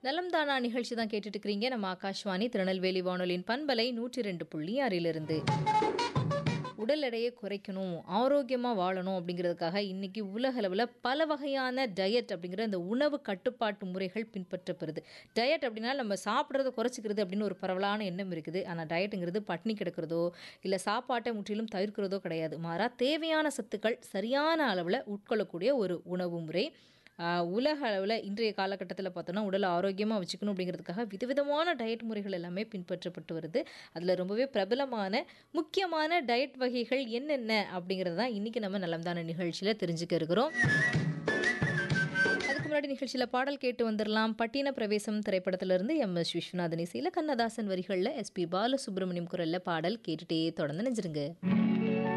நலம் தானா நிகழ்ச்சி தான் கேட்டுட்டு இருக்கிறீங்க நம்ம ஆகாஷ்வாணி திருநெல்வேலி வானொலியின் பண்பலை நூற்றி ரெண்டு புள்ளி ஆறிலிருந்து உடல் எடையை குறைக்கணும் ஆரோக்கியமாக வாழணும் அப்படிங்கிறதுக்காக இன்னைக்கு உலக அளவில் பல வகையான டயட் அப்படிங்கிற இந்த உணவு கட்டுப்பாட்டு முறைகள் பின்பற்றப்படுது டயட் அப்படின்னா நம்ம சாப்பிட்றத குறைச்சிக்கிறது அப்படின்னு ஒரு பரவலான எண்ணம் இருக்குது ஆனால் டயட்டுங்கிறது பட்னி கிடக்கிறதோ இல்லை சாப்பாட்டை முற்றிலும் தவிர்க்கிறதோ கிடையாது மாறா தேவையான சத்துக்கள் சரியான அளவில் உட்கொள்ளக்கூடிய ஒரு உணவு முறை ஆஹ் உலக அளவில் இன்றைய காலகட்டத்தில் பார்த்தோன்னா உடலை ஆரோக்கியமாக வச்சுக்கணும் அப்படிங்கிறதுக்காக விதவிதமான டயட் முறைகள் எல்லாமே பின்பற்றப்பட்டு வருது அதில் ரொம்பவே பிரபலமான முக்கியமான டயட் வகைகள் என்னென்ன அப்படிங்கிறது தான் இன்றைக்கி நம்ம நலம்தான நிகழ்ச்சியில் தெரிஞ்சுக்க இருக்கிறோம் அதுக்கு முன்னாடி நிகழ்ச்சியில் பாடல் கேட்டு வந்துடலாம் பட்டின பிரவேசம் திரைப்படத்திலிருந்து எம் எஸ் விஸ்வநாதன் இசையில் கண்ணதாசன் வரிகளில் எஸ்பி பாலசுப்ரமணியம் குரலில் பாடல் கேட்டுட்டே தொடர்ந்து நினைச்சிருங்க